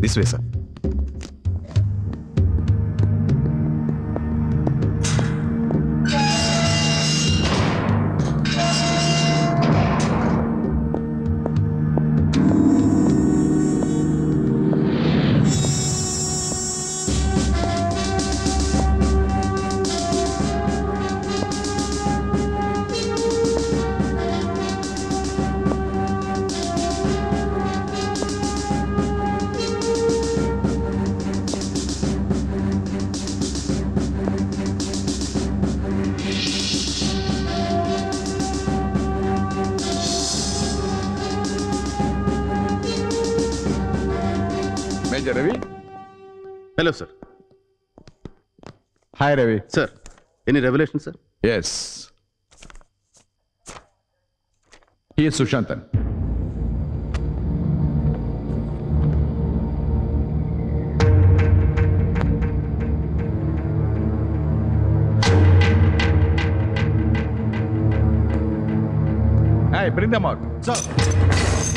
This way sir Major Ravi? Hello, sir. Hi, Ravi. Sir, any revelation, sir? Yes. He is Sushantan. Hey, bring them out. Sir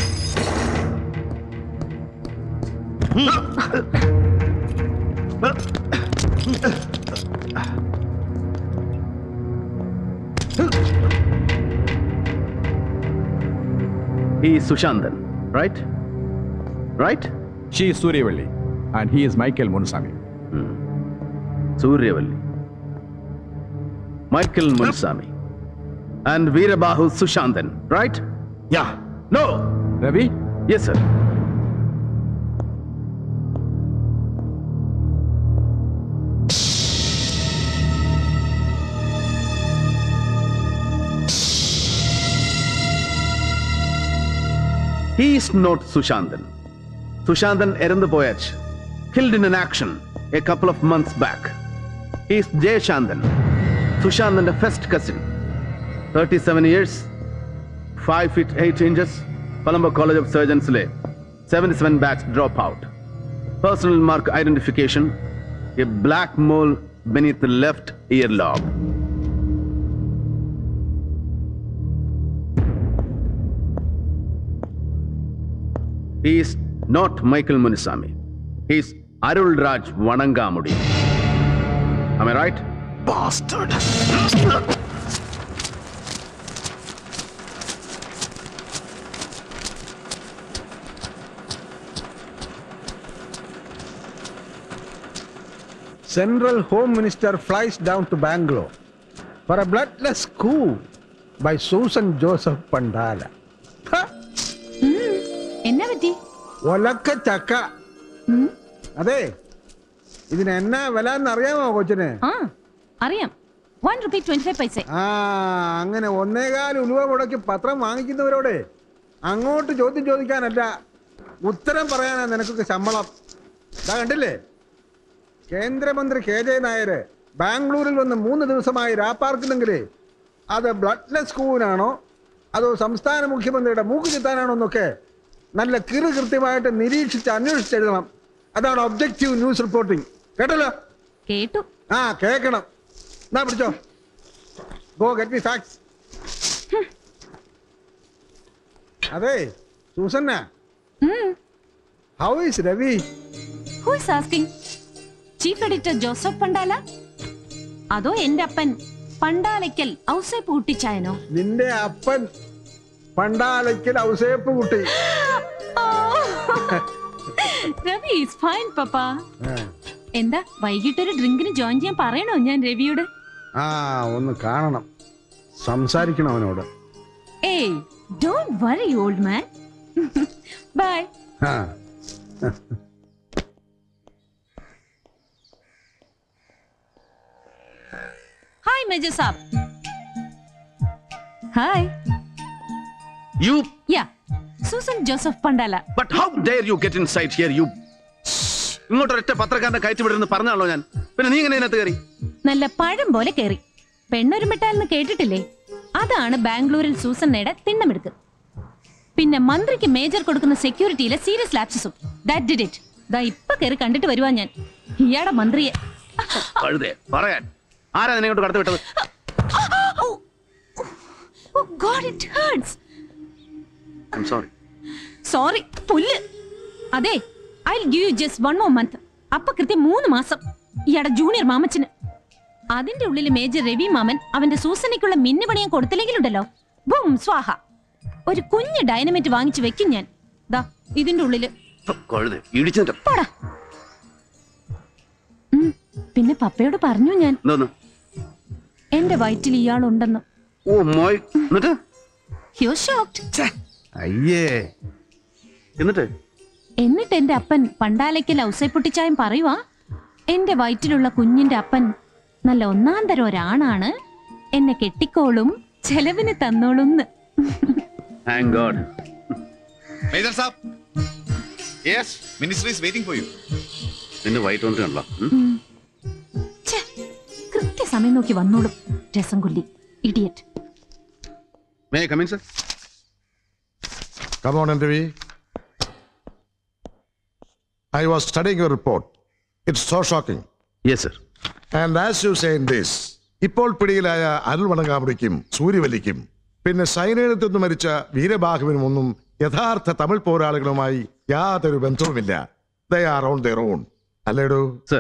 He is Sushantan, right? Right? She is Suryavalli, and he is Michael Munusami. Suryavalli. Michael Munsami. And Veerabahu Sushantan, right? Yeah. No! Ravi? Yes, sir. He is not Sushantan. Sushantan Erandapoyach, killed in an action a couple of months back. He is Jay Shantan, Sushantan's first cousin. 37 years, 5 feet 8 inches, Colombo College of Surgeons Lay, 77 batch dropout. Personal mark identification, a black mole beneath the left earlobe. He is not Michael Munisami. He is Arul Raj Vanangamudi. Am I right? Bastard. Central Home Minister flies down to Bangalore for a bloodless coup by Susan Joseph Pandala. Ha! എന്നാ പറ്റി ഒലക്ക ചക്ക അതെ ഇതിന് എന്നാ വില എന്നറിയാമോ കൊച്ചിന് ആ അറിയാം വൺ റുപ്പി ട്വന്റി ഫൈവ് പൈസ ആ അങ്ങനെ ഒന്നേകാൽ ഉലുവ മുടക്കി പത്രം വാങ്ങിക്കുന്നവരോട് അങ്ങോട്ട് ചോദ്യം ചോദിക്കാനല്ല ഉത്തരം പറയാനാ നിനക്കൊക്കെ ശമ്പളം ഇതാ കണ്ടില്ലേ കേന്ദ്രമന്ത്രി കെ ജെ നായര് ബാംഗ്ലൂരിൽ വന്ന് മൂന്ന് ദിവസമായി രാപ്പാർക്കുന്നെങ്കിൽ അത് ബ്ലഡ്ലെസ് കൂവിനാണോ അതോ സംസ്ഥാന മുഖ്യമന്ത്രിയുടെ മൂക്ക് ചിത്താനാണോ എന്നൊക്കെ നല്ല കിറു കൃത്യമായിട്ട് നിരീക്ഷിച്ച് അന്വേഷിച്ചെഴുതണം അതാണ് ഒബ്ജക്റ്റീവ് ന്യൂസ് റിപ്പോർട്ടിംഗ് കേട്ടല്ലോ കേട്ടു ആ കേക്കണം എന്നാ പിടിച്ചോ ഗോ ഗെറ്റ് മി ഫാക്ട്സ് അതെ Susanna how is Ravi who is asking chief editor Joseph Pandala അതോ എന്റെ അപ്പൻ പണ്ടാലയ്ക്കൽ ഔസേ പൂട്ടിച്ചായനോ നിന്റെ അപ്പൻ പണ്ടാലയ്ക്കൽ ഔസേപ്പ് കുട്ടി രവി ഈസ് ഫൈൻ പപ്പ ആ. എന്താ വൈകിട്ടൊരു ഡ്രിങ്കിന് ജോയിൻ ചെയ്യാൻ പറയണോ ഞാൻ രവിയോട് ആ ഒന്ന് കാണണം സംസാരിക്കണം അവനോട് ഏയ് don't worry old man bye ആ hi major saab hi You, yeah Susan Joseph Pandala but how dare you get inside here, you? ഇങ്ങോട്ട് ഒരൊറ്റ പത്രക്കാരനെ കയറ്റി വിടുന്നു പറഞ്ഞാണല്ലോ ഞാൻ പിന്നെ നീ എങ്ങനെ ഇതിനകത്ത് കയറി നല്ല പഴം പോലെ കേറി പെണ്ണൊരുമിട്ടാലെന്ന് കേട്ടിട്ടില്ലേ അതാണ് ബാംഗ്ലൂരിൽ സൂസന്നയുടെ തിണ്ണമെടുക്ക് പിന്നെ മന്ത്രിക്ക് മേജർ കൊടുക്കുന്ന സെക്യൂരിറ്റിയിലെ സീരിയസ് ലാപ്സസും ദാറ്റ് ഡിഡ് ഇറ്റ് ദാ ഇപ്പൊ കയറി കണ്ടിട്ട് വരുവാ ഞാൻ ഇയാടെ മന്ത്രിയെ കഴുതേ പറയാൻ ആരാ നിന്നെ ഇങ്ങോട്ട് കടത്തി വിട്ടത് Oh God, it hurts. I'm sorry sorry പുല്ല് അതെ I give you just one more month അപ്പൊ കൃത്യം മൂന്ന് മാസം ഇയാടെ ജൂനിയർ മാമച്ചന് അതിന്റെ ഉള്ളിൽ മേജർ രവി മാമൻ അവന്റെ സൂസനയ്ക്കുള്ള മിന്നു പണിയാൻ കൊടുത്തില്ലെങ്കിലുണ്ടല്ലോ ബും സ്വാഹ ഒരു കുഞ്ഞ് ഡൈനമൈറ്റ് വാങ്ങിച്ചു വെക്കും ഞാൻ ദാ ഇതിന്റെ ഉള്ളില് കഴുത് ഇടിച്ചിട്ട് പോടാ ഉം, പിന്നെ പപ്പയോട് പറഞ്ഞു ഞാൻ എന്തോന്ന് എന്റെ വയറ്റിൽ ഇയാളുണ്ടെന്ന് ഓ മോയ് എന്നിട്ട് ഹ്യൂ ഷോക്ഡ് അയ്യേ എന്നിട്ട് എന്നിട്ട് എന്റെ അപ്പൻ പണ്ടാലയ്ക്കൽ ഔസൈ പൊട്ടിച്ചായം പറയുവാ എന്റെ വയറ്റിലുള്ള കുഞ്ഞിന്റെ അപ്പൻ നല്ല ഒന്നാം തരം ഒരാണാണ് എന്നെ കെട്ടിക്കോളും ചെലവിന് തന്നോളുന്ന് thank God Major Saab, yes Ministry is waiting for you. നിന്നെ വൈറ്റ് വന്നിട്ടുണ്ടല്ലോ ഛെ, കൃത്യസമയം നോക്കി വന്നോളും രസം കൊല്ലി idiot may come in sir Come on, Andavi. I was studying your report. It's so shocking. Yes sir And as you say in this, ഇപ്പോൾ പിടിയിലായ അരുൾ വണങ്ങാമുടിക്കും സൂര്യവല്ലിക്കും പിന്നെ സൈന്യത്തിൽ നിന്ന് മരിച്ച വീരബാഹുവിനും ഒന്നും യഥാർത്ഥ തമിഴ് പോരാളികളുമായി യാതൊരു ബന്ധവുമില്ല they are on their on അല്ലേടോ സർ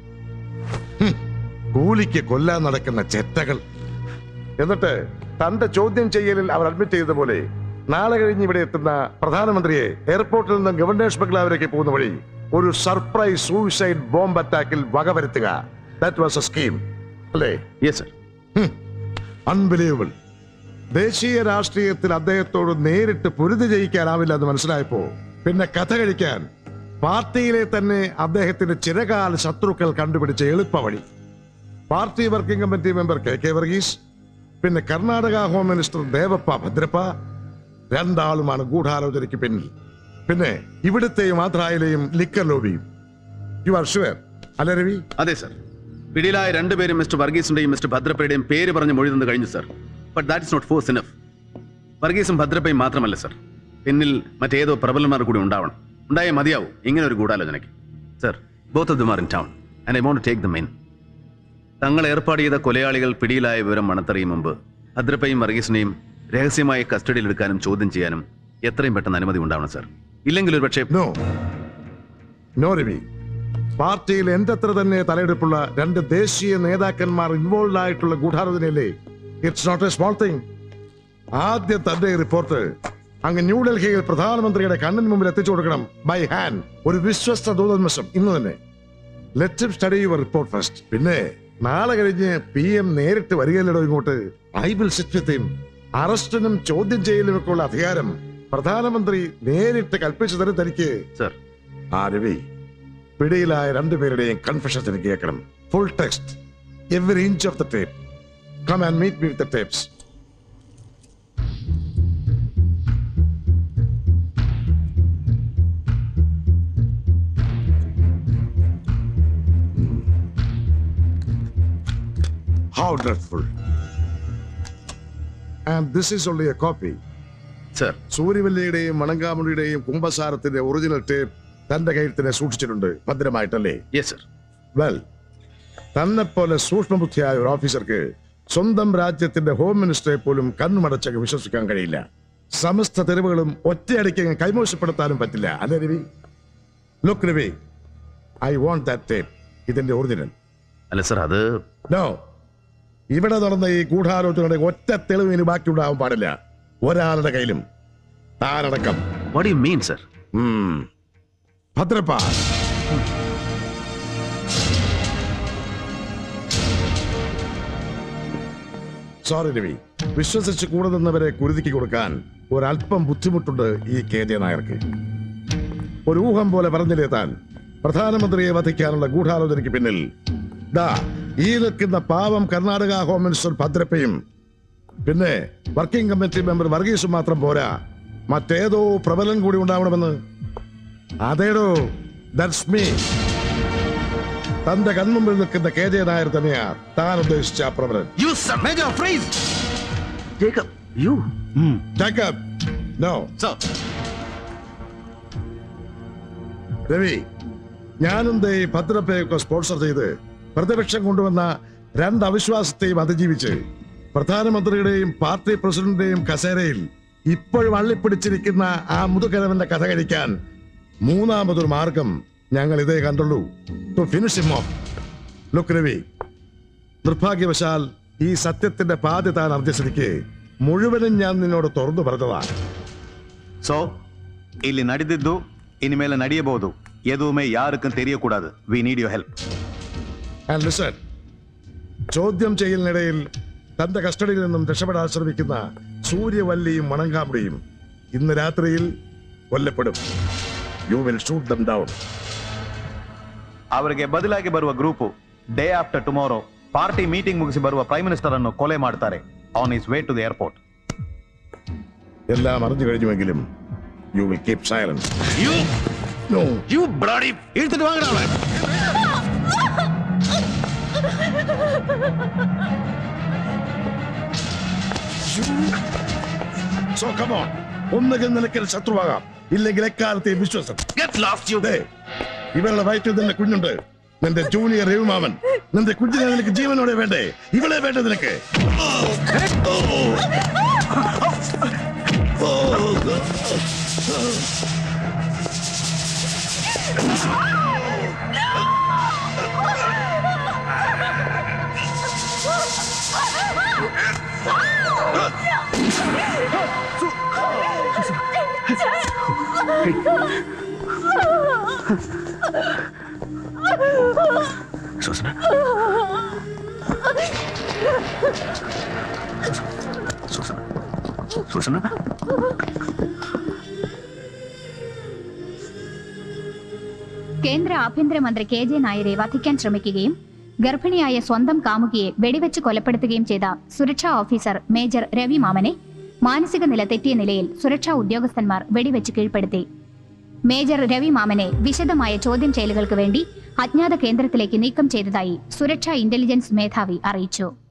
കൂലിക്ക് കൊല്ലാൻ നടക്കുന്ന ചെറ്റകൾ എന്നിട്ട് തന്റെ ചോദ്യം ചെയ്യലിൽ അവർ അഡ്മിറ്റ് ചെയ്ത പോലെ നാളെ കഴിഞ്ഞ് ഇവിടെ എത്തുന്ന പ്രധാനമന്ത്രിയെ എയർപോർട്ടിൽ നിന്ന് ഗവർണേഴ്സ് ബംഗ്ലാവിലേക്ക് പോകുന്ന വഴി ഒരു സർപ്രൈസ് സൂയിസൈഡ് ബോംബ് അറ്റാക്കിൽ വകവരുത്തുക ദാറ്റ് വാസ് എ സ്കീം അല്ലേ യെസ് സർ അൺബിലീവബിൾ ദേശീയ രാഷ്ട്രീയത്തിൽ അദ്ദേഹത്തോട് നേരിട്ട് പൊരുതി ജയിക്കാനാവില്ല എന്ന് മനസ്സിലായപ്പോ പിന്നെ കഥ കഴിക്കാൻ പാർട്ടിയിലെ തന്നെ അദ്ദേഹത്തിന്റെ ചിരകാല ശത്രുക്കൾ കണ്ടുപിടിച്ച എളുപ്പ വഴി party working committee member K K Varghese പിന്നെ കർണാടക ഹോം മിനിസ്റ്റർ ദേവപ്പ ഭദ്രപ്പ രണ്ടാളുമാണ് ഗൂഢാലോചനയ്ക്ക് പിന്നിൽ പിന്നെ ഇവിടുത്തെയും ആന്ധ്രയിലെയും ലിക്കർ ലോബിയും യു ആർ ഷുവർ അല്ല രവി അതെ സർ പിടിയിലായ രണ്ടുപേരും മിസ്റ്റർ വർഗീസിന്റെയും മിസ്റ്റർ ഭദ്രപ്പയുടെയും പേര് പറഞ്ഞ് മൊഴി തന്നു കഴിഞ്ഞു sir but that is not force enough വർഗീസും ഭദ്രപ്പയും മാത്രമല്ല സർ പിന്നിൽ മറ്റേതോ പ്രബലന്മാർ കൂടി ഉണ്ടാവണം ഉണ്ടായേ മതിയാവും ഇങ്ങനെ ഒരു ഗൂഢാലോചനയ്ക്ക് sir both of them are in town and I won't take the main തങ്ങൾ ഏർപ്പാട് ചെയ്ത കൊലയാളികൾ പിടിയിലായ വിവരം മണത്തറിയും മുമ്പ് ഭദ്രപ്പയും വർഗീസിനെയും രഹസ്യമായി കസ്റ്റഡിയിലെടുക്കാനും ചോദ്യം ചെയ്യാനും എത്രയും പെട്ടെന്ന് അനുമതി ഉണ്ടാവണം സർ ഇല്ലെങ്കിൽ ഒരു പക്ഷേ നോ നോ രവി പാർട്ടിയിൽ എന്റെ അത്ര തന്നെ തലയെടുപ്പുള്ള രണ്ട് ദേശീയ നേതാക്കന്മാർ ഇൻവോൾവ് ആയിട്ടുള്ള ഗൂഢാലോചനയല്ലേ it's not a small thing ആദ്യം തന്റെ റിപ്പോർട്ട് അങ്ങ് ന്യൂഡൽഹിയിൽ പ്രധാനമന്ത്രിയുടെ കണ്ണിന് മുമ്പിൽ എത്തിച്ചു കൊടുക്കണം ബൈ ഹാൻഡ് ഒരു വിശ്വസ്ത ദൂതന്മസം ഇന്ന് തന്നെ let study your report first പിന്നെ നാളെ കഴിഞ്ഞ് പി എം നേരിട്ട് വരികയല്ലോ ഇങ്ങോട്ട് I will sit with him അറസ്റ്റിനും ചോദ്യം ചെയ്യലിനും ഒക്കെ ഉള്ള അധികാരം പ്രധാനമന്ത്രി നേരിട്ട് കൽപ്പിച്ചു തരും തനിക്ക് സർ ആ രവി പിടിയിലായ രണ്ടുപേരുടെയും കൺഫെഷൻസ് എനിക്ക് കേൾക്കണം full text every inch of the tape come and meet me with the tapes How dreadful. And this is only a copy. Sir സൂര്യവല്ലിയുടെയും മണങ്കാമുടിയുടെയും കുംഭസാരത്തിന്റെ ഒറിജിനൽ ടേപ്പ് തന്റെ കയ്യിൽ തന്നെ സൂക്ഷിച്ചിട്ടുണ്ട് ഭദ്രമായിട്ടല്ലേ യെസ് സർ വെൽ തന്നെ പോലെ സൂക്ഷ്മബുദ്ധിയായ ഒരു ഓഫീസർക്ക് സ്വന്തം രാജ്യത്തിന്റെ ഹോം മിനിസ്റ്ററെ പോലും കണ്ണുമടച്ചങ്ങ് വിശ്വസിക്കാൻ കഴിയില്ല സമസ്ത തെരുവുകളും ഒറ്റയടിക്ക് അങ്ങ് കൈമോശപ്പെടുത്താനും പറ്റില്ല അല്ലേ Ravi look Ravi I want that tape ഇതിന്റെ ഒറിജിനൽ അല്ല സർ അത് നോ ഇവിടെ നടന്ന ഈ ഗൂഢാലോചനയുടെ ഒറ്റ തെളിവ് ഇനി ബാക്കിയുണ്ടാവാൻ പാടില്ല ഒരാളുടെ കയ്യിലും താനടക്കം what you mean sir hmm. Bhadrappa sorry Ravi വിശ്വസിച്ച് കൂടെ നിന്നവരെ കുരുതിക്ക് കൊടുക്കാൻ ഒരല്പം ബുദ്ധിമുട്ടുണ്ട് ഈ കെ ജെ നായർക്ക് ഒരു ഊഹം പോലെ പറഞ്ഞില്ലേ താൻ പ്രധാനമന്ത്രിയെ വധിക്കാനുള്ള ഗൂഢാലോചനയ്ക്ക് പിന്നിൽ ദാ ഈ നിൽക്കുന്ന പാവം കർണാടക ഹോം മിനിസ്റ്റർ ഭദ്രപ്പയും പിന്നെ വർക്കിംഗ് കമ്മിറ്റി മെമ്പർ വർഗീസും മാത്രം പോരാ മറ്റേതോ പ്രബലൻ കൂടി ഉണ്ടാവണമെന്ന് അതേടോ ദാറ്റ്സ് മീ തന്റെ കൺമുമ്പിൽ നിൽക്കുന്ന കെ ജെ നായർ തന്നെയാ താൻ ഉദ്ദേശിച്ച ആ പ്രബലൻ you sir major freeze Jacob you Jacob no Sir, Ravi ഞാനും ദേ ഈ ഭദ്രപ്പയൊക്കെ സ്പോൺസർ ചെയ്ത് പ്രതിപക്ഷം കൊണ്ടുവന്ന രണ്ട് അവിശ്വാസത്തെയും അതിജീവിച്ച് പ്രധാനമന്ത്രിയുടെയും പാർട്ടി പ്രസിഡന്റിന്റെയും കസേരയിൽ ഇപ്പോഴും അള്ളിപ്പിടിച്ചിരിക്കുന്ന ആ മുതുകരവന്റെ കഥ കഴിക്കാൻ മൂന്നാമതൊരു മാർഗം ഞങ്ങൾ ഇതേ കണ്ടുള്ളൂ to finish him off look Ravi നിർഭാഗ്യവശാൽ ഈ സത്യത്തിന്റെ പാതി താൻ അറിഞ്ഞ സ്ഥിതിക്ക് മുഴുവനും ഞാൻ നിന്നോട് തുറന്നു പറഞ്ഞതാ ಸೊ ಇಲ್ಲಿ ನಡೆದಿದ್ದು ಇನ್ಮೇಲೆ ನಡೆಯಬಹುದು ಎದುವೇ ಯಾರಕ್ಕೂ ತೆರೆಯಕೂಡದು we need you help and listen ചോദ്യം ചെയ്യലിനിടയിൽ തന്റെ കസ്റ്റഡിയിൽ നിന്നും രക്ഷപ്പെടാൻ ശ്രമിക്കുന്ന സൂര്യവല്ലിയും മണങ്കാമുടിയും ഇന്ന് രാത്രിയിൽ കൊല്ലപ്പെടും you will shoot them down ಅವರಿಗೆ ಬದಲಾಗಿ ಬರುವ group day after tomorrow party meeting ಮುಗಿಸಿ ಬರುವ ಪ್ರೈಮ್ ಮಿನಿಸ್ಟರ್ ಅನ್ನು ಕೊಲೆ ಮಾಡ್ತಾರೆ on his way to the airport എല്ലാം അറിഞ്ഞു കഴിഞ്ഞുവെങ്കിലും you will keep silence you no you ಬ್ರಾಡಿ ಇಳ್ತಿട്ട് വാങ്ങടാ അവനെ. സോ കമോൺ ഒന്നുകിൽ നിനക്ക് ശത്രുവാകാം ഇല്ലെങ്കിൽ എക്കാലത്തെ വിശ്വാസം Get lost, you. ദേ, ഇവരുടെ വയറ്റിൽ നിന്റെ കുഞ്ഞുണ്ട് നിന്റെ ജൂനിയർ രവിമാമൻ നിന്റെ കുഞ്ഞിനെ നിനക്ക് ജീവനോടെ വേണ്ടേ ഇവളെ വേണ്ടേ നിനക്ക് ಸೂಸನ ಸೂಸನ ಸೂಸನ കേന്ദ്ര ആഭ്യന്തരമന്ത്രി കെ ജെ നായരെ വധിക്കാൻ ശ്രമിക്കുകയും ഗർഭിണിയായ സ്വന്തം കാമുകിയെ വെടിവെച്ച് കൊലപ്പെടുത്തുകയും ചെയ്ത സുരക്ഷാ ഓഫീസർ മേജർ രവി മാമനെ മാനസിക നില തെറ്റിയ നിലയിൽ സുരക്ഷാ ഉദ്യോഗസ്ഥന്മാർ വെടിവെച്ച് കീഴ്പ്പെടുത്തി മേജർ രവി മാമനെ വിശദമായ ചോദ്യം ചെയ്യലുകൾക്ക് വേണ്ടി അജ്ഞാത കേന്ദ്രത്തിലേക്ക് നീക്കം ചെയ്തതായി സുരക്ഷാ ഇന്റലിജൻസ് മേധാവി അറിയിച്ചു